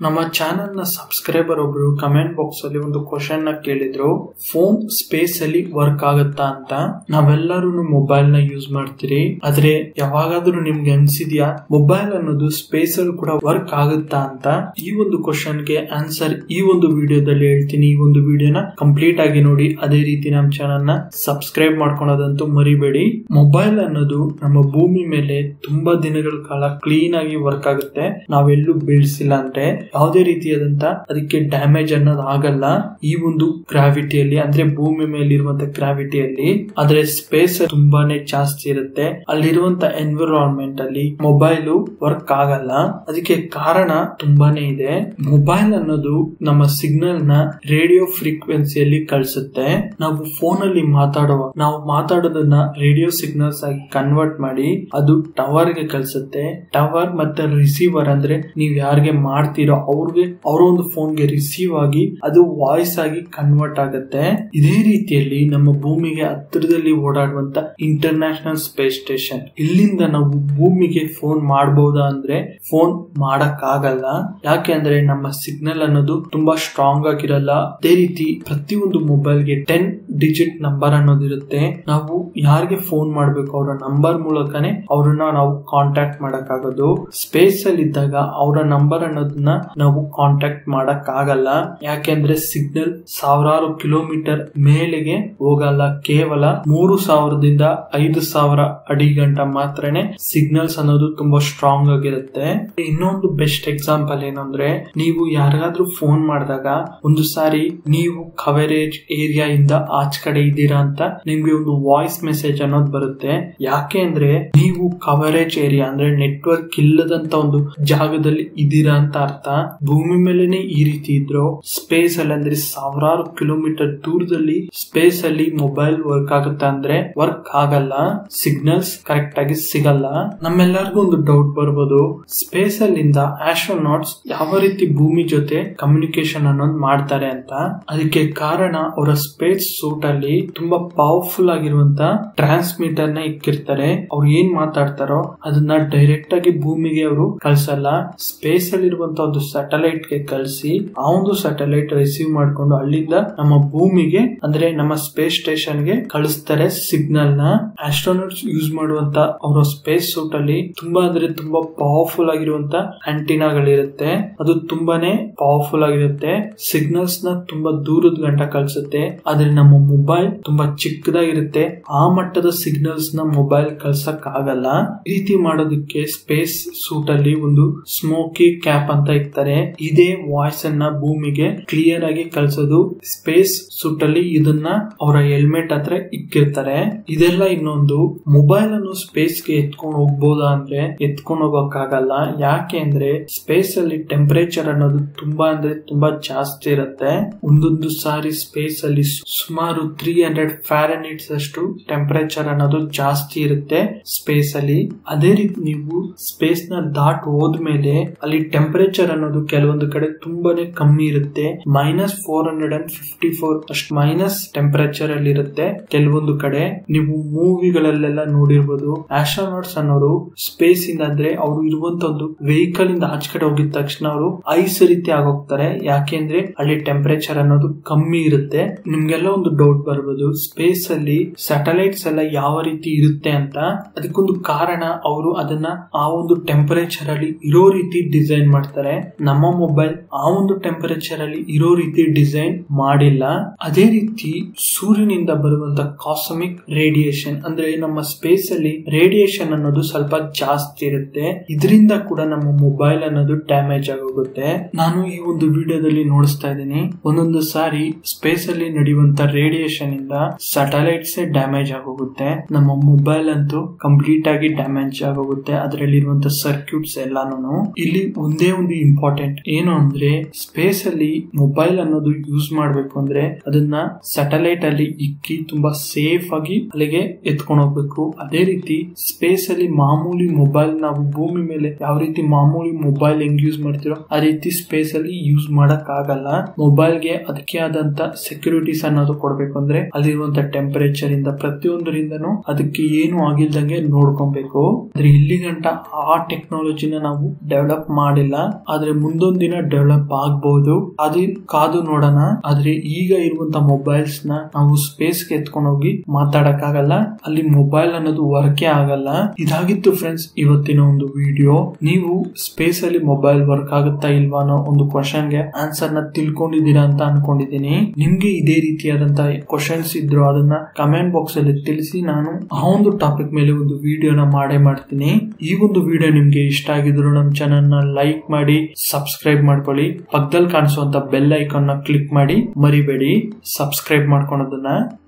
ನಮ್ಮ ಚಾನೆಲ್ ನ ಸಬ್ಸ್ಕ್ರೈಬರ್ ಒಬ್ರು ಕಮೆಂಟ್ ಬಾಕ್ಸ್ ಅಲ್ಲಿ ಒಂದು ಕ್ವಶನ್ ನ ಕೇಳಿದ್ರು ಫೋನ್ ಸ್ಪೇಸ್ ಅಲ್ಲಿ ವರ್ಕ್ ಆಗುತ್ತಾ ಅಂತ ನಾವೆಲ್ಲರೂ ಮೊಬೈಲ್ ನ ಯೂಸ್ ಮಾಡ್ತೀರಿ ಆದ್ರೆ ಯಾವಾಗಾದ್ರೂ ನಿಮ್ಗೆ ಅನ್ಸಿದ್ಯಾ ಮೊಬೈಲ್ ಅನ್ನೋದು ಸ್ಪೇಸ್ ಅಲ್ಲಿ ಕೂಡ ವರ್ಕ್ ಆಗುತ್ತಾ ಅಂತ ಈ ಒಂದು ಕ್ವಶನ್ ಗೆ ಆನ್ಸರ್ ಈ ಒಂದು ವಿಡಿಯೋದಲ್ಲಿ ಹೇಳ್ತೀನಿ ಈ ಒಂದು ವಿಡಿಯೋನ ಕಂಪ್ಲೀಟ್ ಆಗಿ ನೋಡಿ ಅದೇ ರೀತಿ ನಮ್ಮ ಚಾನೆಲ್ ನ ಸಬ್ಸ್ಕ್ರೈಬ್ ಮಾಡ್ಕೊಳೋದಂತೂ ಮರಿಬೇಡಿ ಮೊಬೈಲ್ ಅನ್ನೋದು ನಮ್ಮ ಭೂಮಿ ಮೇಲೆ ತುಂಬಾ ದಿನಗಳ ಕಾಲ ಕ್ಲೀನ್ ಆಗಿ ವರ್ಕ್ ಆಗುತ್ತೆ ನಾವೆಲ್ಲೂ ಬೀಳ್ಸಿಲ್ಲ ಅಂದ್ರೆ ಯಾವುದೇ ರೀತಿಯಾದಂತ ಅದಕ್ಕೆ ಡ್ಯಾಮೇಜ್ ಅನ್ನೋದು ಆಗಲ್ಲ ಈ ಒಂದು ಗ್ರಾವಿಟಿಯಲ್ಲಿ ಅಂದ್ರೆ ಭೂಮಿ ಮೇಲೆ ಇರುವಂತ ಗ್ರಾವಿಟಿಯಲ್ಲಿ ಆದ್ರೆ ಸ್ಪೇಸ್ ತುಂಬಾನೇ ಜಾಸ್ತಿ ಇರುತ್ತೆ ಅಲ್ಲಿರುವಂತ ಎನ್ವಿರಾನ್ಮೆಂಟ್ ಅಲ್ಲಿ ಮೊಬೈಲ್ ವರ್ಕ್ ಆಗಲ್ಲ ಅದಕ್ಕೆ ಕಾರಣ ತುಂಬಾನೇ ಇದೆ ಮೊಬೈಲ್ ಅನ್ನೋದು ನಮ್ಮ ಸಿಗ್ನಲ್ ನ ರೇಡಿಯೋ ಫ್ರೀಕ್ವೆನ್ಸಿಯಲ್ಲಿ ಕಳಿಸುತ್ತೆ ನಾವು ಫೋನ್ ಅಲ್ಲಿ ಮಾತಾಡುವ ನಾವು ಮಾತಾಡೋದನ್ನ ರೇಡಿಯೋ ಸಿಗ್ನಲ್ಸ್ ಆಗಿ ಕನ್ವರ್ಟ್ ಮಾಡಿ ಅದು ಟವರ್ ಗೆ ಕಳಿಸುತ್ತೆ ಟವರ್ ಮತ್ತೆ ರಿಸೀವರ್ ಅಂದ್ರೆ ನೀವ್ ಯಾರಿಗೆ ಮಾಡ್ತೀರೋ ಅವ್ರಿಗೆ ಅವರ ಒಂದು ಫೋನ್ ಗೆ ರಿಸೀವ್ ಆಗಿ ಅದು ವಾಯ್ಸ್ ಆಗಿ ಕನ್ವರ್ಟ್ ಆಗುತ್ತೆ ಇದೇ ರೀತಿಯಲ್ಲಿ ನಮ್ಮ ಭೂಮಿಗೆ ಹತ್ತಿರದಲ್ಲಿ ಓಡಾಡುವಂತ ಇಂಟರ್ನ್ಯಾಷನಲ್ ಸ್ಪೇಸ್ ಸ್ಟೇಷನ್ ಇಲ್ಲಿಂದ ನಾವು ಭೂಮಿಗೆ ಫೋನ್ ಮಾಡಬಹುದಾ ಅಂದ್ರೆ ಫೋನ್ ಮಾಡಕ್ ಆಗಲ್ಲ ಯಾಕೆ ಅಂದ್ರೆ ನಮ್ಮ ಸಿಗ್ನಲ್ ಅನ್ನೋದು ತುಂಬಾ ಸ್ಟ್ರಾಂಗ್ ಆಗಿರಲ್ಲ ಅದೇ ರೀತಿ ಪ್ರತಿಯೊಂದು ಮೊಬೈಲ್ಗೆ ಟೆನ್ ಡಿಜಿಟ್ ನಂಬರ್ ಅನ್ನೋದಿರುತ್ತೆ ನಾವು ಯಾರಿಗೆ ಫೋನ್ ಮಾಡ್ಬೇಕು ಅವರ ನಂಬರ್ ಮೂಲಕನೇ ಅವ್ರನ್ನ ನಾವು ಕಾಂಟ್ಯಾಕ್ಟ್ ಮಾಡಕ್ ಆಗೋದು ಸ್ಪೇಸ್ ಅಲ್ಲಿ ಇದ್ದಾಗ ಅವರ ನಂಬರ್ ಅನ್ನೋದನ್ನ ನಾವು ಕಾಂಟ್ಯಾಕ್ಟ್ ಮಾಡಕ್ ಆಗಲ್ಲ ಯಾಕೆಂದ್ರೆ ಸಿಗ್ನಲ್ ಸಾವಿರಾರು ಕಿಲೋಮೀಟರ್ ಮೇಲೆಗೆ ಹೋಗಲ್ಲ ಕೇವಲ ಮೂರು ಸಾವಿರದಿಂದ ಐದು ಸಾವಿರ ಅಡಿ ಗಂಟ ಮಾತ್ರನೇ ಸಿಗ್ನಲ್ಸ್ ಅನ್ನೋದು ತುಂಬಾ ಸ್ಟ್ರಾಂಗ್ ಆಗಿರುತ್ತೆ ಇನ್ನೊಂದು ಬೆಸ್ಟ್ ಎಕ್ಸಾಂಪಲ್ ಏನಂದ್ರೆ ನೀವು ಯಾರಿಗಾದ್ರೂ ಫೋನ್ ಮಾಡಿದಾಗ ಒಂದು ಸಾರಿ ನೀವು ಕವರೇಜ್ ಏರಿಯಾ ಇಂದ ಆಚ ಕಡೆ ಇದ್ದೀರಾ ಅಂತ ನಿಮ್ಗೆ ಒಂದು ವಾಯ್ಸ್ ಮೆಸೇಜ್ ಅನ್ನೋದು ಬರುತ್ತೆ ಯಾಕೆ ಅಂದ್ರೆ ನೀವು ಕವರೇಜ್ ಏರಿಯಾ ಅಂದ್ರೆ ನೆಟ್ವರ್ಕ್ ಇಲ್ಲದಂತ ಒಂದು ಜಾಗದಲ್ಲಿ ಇದ್ದೀರಾ ಅಂತ ಅರ್ಥ ಭೂಮಿ ಮೇಲೆನೆ ಈ ರೀತಿ ಇದ್ರು ಸ್ಪೇಸ್ ಅಲ್ಲಿ ಅಂದ್ರೆ ಸಾವಿರಾರು ಕಿಲೋಮೀಟರ್ ದೂರದಲ್ಲಿ ಸ್ಪೇಸ್ ಅಲ್ಲಿ ಮೊಬೈಲ್ ವರ್ಕ್ ಆಗುತ್ತೆ ಅಂದ್ರೆ ವರ್ಕ್ ಆಗಲ್ಲ ಸಿಗ್ನಲ್ಸ್ ಕರೆಕ್ಟ್ ಆಗಿ ಸಿಗಲ್ಲ ನಮ್ಮೆಲ್ಲರಿಗೂ ಒಂದು ಡೌಟ್ ಬರ್ಬೋದು ಸ್ಪೇಸ್ ಅಲ್ಲಿಂದ ಆಸ್ಟ್ರೋನಾಟ್ಸ್ ಯಾವ ರೀತಿ ಭೂಮಿ ಜೊತೆ ಕಮ್ಯುನಿಕೇಶನ್ ಅನ್ನೋದು ಮಾಡ್ತಾರೆ ಅಂತ ಅದಕ್ಕೆ ಕಾರಣ ಅವರ ಸ್ಪೇಸ್ ಸೂಟ್ ಅಲ್ಲಿ ತುಂಬಾ ಪವರ್ಫುಲ್ ಆಗಿರುವಂತ ಟ್ರಾನ್ಸ್ಮಿಟರ್ ನ ಇಕ್ಕಿರ್ತಾರೆ ಅವ್ರು ಏನ್ ಮಾತಾಡ್ತಾರೋ ಅದನ್ನ ಡೈರೆಕ್ಟ್ ಆಗಿ ಭೂಮಿಗೆ ಅವರು ಕಳ್ಸಲ್ಲ ಸ್ಪೇಸ್ ಅಲ್ಲಿ ಇರುವಂತ ಒಂದು ಸ್ಯಾಟಲೈಟ್ ಗೆ ಕಳಿಸಿ ಆ ಒಂದು ಸ್ಯಾಟಲೈಟ್ ರಿಸೀವ್ ಮಾಡ್ಕೊಂಡು ಅಲ್ಲಿಂದ ನಮ್ಮ ಭೂಮಿಗೆ ಅಂದ್ರೆ ನಮ್ಮ ಸ್ಪೇಸ್ ಸ್ಟೇಷನ್ ಗೆ ಕಳಿಸ್ತಾರೆ ಸಿಗ್ನಲ್ ನ ಆಸ್ಟ್ರೋನಾಟ್ಸ್ ಯೂಸ್ ಮಾಡುವಂತ ಅವರ ಸ್ಪೇಸ್ ಸೂಟ್ ಅಲ್ಲಿ ತುಂಬಾ ಅಂದ್ರೆ ತುಂಬಾ ಪವರ್ಫುಲ್ ಆಗಿರುವಂತ ಆಂಟಿನಾಗಳಿರುತ್ತೆ ಅದು ತುಂಬಾನೇ ಪವರ್ಫುಲ್ ಆಗಿರುತ್ತೆ ಸಿಗ್ನಲ್ಸ್ ನ ತುಂಬಾ ದೂರದ ಗಂಟ ಕಳ್ಸುತ್ತೆ ಆದ್ರೆ ನಮ್ಮ ಮೊಬೈಲ್ ತುಂಬಾ ಚಿಕ್ಕದಾಗಿರುತ್ತೆ ಆ ಮಟ್ಟದ ಸಿಗ್ನಲ್ಸ್ ನ ಮೊಬೈಲ್ ಕಳ್ಸಕ್ ಆಗಲ್ಲ ಈ ರೀತಿ ಮಾಡೋದಕ್ಕೆ ಸ್ಪೇಸ್ ಸೂಟ್ ಅಲ್ಲಿ ಒಂದು ಸ್ಮೋಕಿ ಕ್ಯಾಪ್ ಅಂತ ಇರ್ತಾರೆ ಇದೇ ವಾಯ್ಸ್ ಅನ್ನ ಭೂಮಿಗೆ ಕ್ಲಿಯರ್ ಆಗಿ ಕಳ್ಸೋದು ಸ್ಪೇಸ್ ಸೂಟ್ ಅಲ್ಲಿ ಇದನ್ನ ಅವರ ಹೆಲ್ಮೆಟ್ ಹತ್ರ ಇಕ್ಕಿರ್ತಾರೆ ಇದೆಲ್ಲ ಇನ್ನೊಂದು ಮೊಬೈಲ್ ಅನ್ನು ಸ್ಪೇಸ್ ಗೆ ಎತ್ಕೊಂಡು ಹೋಗ್ಬೋದಾ ಅಂದ್ರೆ ಎತ್ಕೊಂಡು ಹೋಗಕ್ಕಾಗಲ್ಲ ಯಾಕೆ ಅಂದ್ರೆ ಸ್ಪೇಸ್ ಅಲ್ಲಿ ಟೆಂಪರೇಚರ್ ಅನ್ನೋದು ತುಂಬಾ ಅಂದ್ರೆ ತುಂಬಾ ಜಾಸ್ತಿ ಇರುತ್ತೆ ಒಂದೊಂದು ಸಾರಿ ಸ್ಪೇಸ್ ಅಲ್ಲಿ ಸುಮಾರು ತ್ರೀ ಹಂಡ್ರೆಡ್ ಫ್ಯಾರನೈಟ್ಸ್ ಅಷ್ಟು ಟೆಂಪರೇಚರ್ ಅನ್ನೋದು ಜಾಸ್ತಿ ಇರುತ್ತೆ ಸ್ಪೇಸ್ ಅಲ್ಲಿ ಅದೇ ರೀತಿ ನೀವು ಸ್ಪೇಸ್ ನ ದಾಟ್ ಹೋದ್ಮೇಲೆ ಅಲ್ಲಿ ಟೆಂಪರೇಚರ್ ಅನ್ನೋದು ಕೆಲವೊಂದು ಕಡೆ ತುಂಬಾನೇ ಕಮ್ಮಿ ಇರುತ್ತೆ minus four hundred and fifty four ಅಷ್ಟು ಮೈನಸ್ ಟೆಂಪರೇಚರ್ ಅಲ್ಲಿ ಇರುತ್ತೆ ಕೆಲವೊಂದು ಕಡೆ ನೀವು ಮೂವಿಗಳಲ್ಲೆಲ್ಲ ನೋಡಿರ್ಬೋದು ಆಸ್ಟ್ರೋನಾಟ್ಸ್ ಅನ್ನೋರು ಸ್ಪೇಸ್ ಇಂದ ಅಂದ್ರೆ ಅವರು ಇರುವಂತ ಒಂದು ವೆಹಿಕಲ್ ಇಂದ ಆಚೆ ಕಡೆ ಹೋಗಿದ ತಕ್ಷಣ ಅವರು ಐಸ್ ರೀತಿ ಆಗೋಗ್ತಾರೆ ಯಾಕೆಂದ್ರೆ ಅಲ್ಲಿ ಟೆಂಪರೇಚರ್ ಅನ್ನೋದು ಕಮ್ಮಿ ಇರುತ್ತೆ ನಿಮ್ಗೆಲ್ಲ ಒಂದು ಡೌಟ್ ಬರ್ಬೋದು ಸ್ಪೇಸ್ ಅಲ್ಲಿ ಸ್ಯಾಟಲೈಟ್ಸ್ ಎಲ್ಲ ಯಾವ ರೀತಿ ಇರುತ್ತೆ ಅಂತ ಅದಕ್ಕೊಂದು ಕಾರಣ ಅವರು ಅದನ್ನ ಆ ಒಂದು ಟೆಂಪರೇಚರ್ ಅಲ್ಲಿ ಇರೋ ರೀತಿ ಡಿಸೈನ್ ಮಾಡ್ತಾರೆ ನಮ್ಮ ಮೊಬೈಲ್ ಆ ಒಂದು ಟೆಂಪರೇಚರ್ ಅಲ್ಲಿ ಇರೋ ರೀತಿ ಡಿಸೈನ್ ಮಾಡಿಲ್ಲ ಅದೇ ರೀತಿ ಸೂರ್ಯನಿಂದ ಬರುವಂತ ಕಾಸ್ಮಿಕ್ ರೇಡಿಯೇಷನ್ ಅಂದ್ರೆ ನಮ್ಮ ಸ್ಪೇಸ್ ಅಲ್ಲಿ ರೇಡಿಯೇಷನ್ ಅನ್ನೋದು ಸ್ವಲ್ಪ ಜಾಸ್ತಿ ಇರುತ್ತೆ ಇದರಿಂದ ಕೂಡ ನಮ್ಮ ಮೊಬೈಲ್ ಅನ್ನೋದು ಡ್ಯಾಮೇಜ್ ಆಗೋಗುತ್ತೆ ನಾನು ಈ ಒಂದು ವಿಡಿಯೋದಲ್ಲಿ ನೋಡಿಸ್ತಾ ಇದ್ದೀನಿ ಒಂದೊಂದು ಸಾರಿ ಸ್ಪೇಸ್ ಅಲ್ಲಿ ನಡೆಯುವಂತ ರೇಡಿಯೇಷನ್ ಇಂದ ಸ್ಯಾಟಲೈಟ್ಸ್ ಡ್ಯಾಮೇಜ್ ಆಗೋಗುತ್ತೆ ನಮ್ಮ ಮೊಬೈಲ್ ಅಂತೂ ಕಂಪ್ಲೀಟ್ ಆಗಿ ಡ್ಯಾಮೇಜ್ ಆಗೋಗುತ್ತೆ ಅದರಲ್ಲಿರುವಂತ ಸರ್ಕ್ಯೂಟ್ಸ್ ಎಲ್ಲಾನು ಇಲ್ಲಿ ಒಂದೇ ಒಂದು ಇಂಪಾರ್ಟೆಂಟ್ ಏನು ಅಂದ್ರೆ ಸ್ಪೇಸ್ ಅಲ್ಲಿ ಮೊಬೈಲ್ ಅನ್ನೋದು ಯೂಸ್ ಮಾಡ್ಬೇಕು ಅಂದ್ರೆ ಅದನ್ನ ಸ್ಯಾಟಲೈಟ್ ಅಲ್ಲಿ ಇಕ್ಕಿ ತುಂಬಾ ಸೇಫ್ ಆಗಿ ಅಲ್ಲಿಗೆ ಎತ್ಕೊಂಡು ಹೋಗ್ಬೇಕು ಅದೇ ರೀತಿ ಸ್ಪೇಸ್ ಅಲ್ಲಿ ಮಾಮೂಲಿ ಮೊಬೈಲ್ ನಾವು ಭೂಮಿ ಮೇಲೆ ಯಾವ ರೀತಿ ಮಾಮೂಲಿ ಮೊಬೈಲ್ ಹೆಂಗ್ ಯೂಸ್ ಮಾಡ್ತಿರೋ ಆ ರೀತಿ ಸ್ಪೇಸ್ ಅಲ್ಲಿ ಯೂಸ್ ಮಾಡಕ್ ಆಗಲ್ಲ ಮೊಬೈಲ್ ಗೆ ಅದಕ್ಕೆ ಆದಂತ ಸೆಕ್ಯೂರಿಟೀಸ್ ಅನ್ನೋದು ಕೊಡ್ಬೇಕು ಅಂದ್ರೆ ಅಲ್ಲಿರುವಂತ ಟೆಂಪರೇಚರ್ ಇಂದ ಪ್ರತಿಯೊಂದರಿಂದನೂ ಅದಕ್ಕೆ ಏನು ಆಗಿಲ್ದಂಗೆ ನೋಡ್ಕೊಬೇಕು ಆದ್ರೆ ಇಲ್ಲಿ ಗಂಟ ಆ ಟೆಕ್ನಾಲಜಿನ ನಾವು ಡೆವಲಪ್ ಮಾಡಿಲ್ಲ ಆದ್ರೆ ಮುಂದೊಂದ್ ದಿನ ಡೆವಲಪ್ ಆಗ್ಬಹುದು ಅದು ಕಾದು ನೋಡೋಣ ಆದ್ರೆ ಈಗ ಇರುವಂತ ಮೊಬೈಲ್ಸ್ ನ ನಾವು ಸ್ಪೇಸ್ ಗೆ ಎತ್ಕೊಂಡು ಹೋಗಿ ಮಾತಾಡಕ್ ಆಗಲ್ಲ ಅಲ್ಲಿ ಮೊಬೈಲ್ ಅನ್ನೋದು ವರ್ಕೇ ಆಗಲ್ಲ ಇದಾಗಿತ್ತು ಫ್ರೆಂಡ್ಸ್ ಇವತ್ತಿನ ಒಂದು ವಿಡಿಯೋ ನೀವು ಸ್ಪೇಸ್ ಅಲ್ಲಿ ಮೊಬೈಲ್ ವರ್ಕ್ ಆಗುತ್ತಾ ಇಲ್ವಾ ಅನ್ನೋ ಒಂದು ಕ್ವಶನ್ ಗೆ ಆನ್ಸರ್ ನ ತಿಳ್ಕೊಂಡಿದ್ದೀರಾ ಅಂತ ಅನ್ಕೊಂಡಿದ್ದೀನಿ ನಿಮ್ಗೆ ಇದೇ ರೀತಿಯಾದಂತ ಕ್ವಶನ್ಸ್ ಇದ್ರು ಅದನ್ನ ಕಮೆಂಟ್ ಬಾಕ್ಸ್ ಅಲ್ಲಿ ತಿಳಿಸಿ ನಾನು ಆ ಒಂದು ಟಾಪಿಕ್ ಮೇಲೆ ಒಂದು ವಿಡಿಯೋನ ಮಾಡೇ ಮಾಡ್ತೀನಿ ಈ ಒಂದು ವಿಡಿಯೋ ನಿಮ್ಗೆ ಇಷ್ಟ ಆಗಿದ್ರು ನಮ್ಮ ಚಾನಲ್ ನ ಲೈಕ್ ಮಾಡಿ ಸಬ್ಸ್ಕ್ರೈಬ್ ಮಾಡ್ಕೊಳ್ಳಿ ಪಕ್ಕದಲ್ಲಿ ಕಾಣಿಸುವಂತ ಬೆಲ್ ಐಕಾನ್ ನ ಕ್ಲಿಕ್ ಮಾಡಿ ಮರಿಬೇಡಿ ಸಬ್ಸ್ಕ್ರೈಬ್ ಮಾಡ್ಕೊಳೋದನ್ನ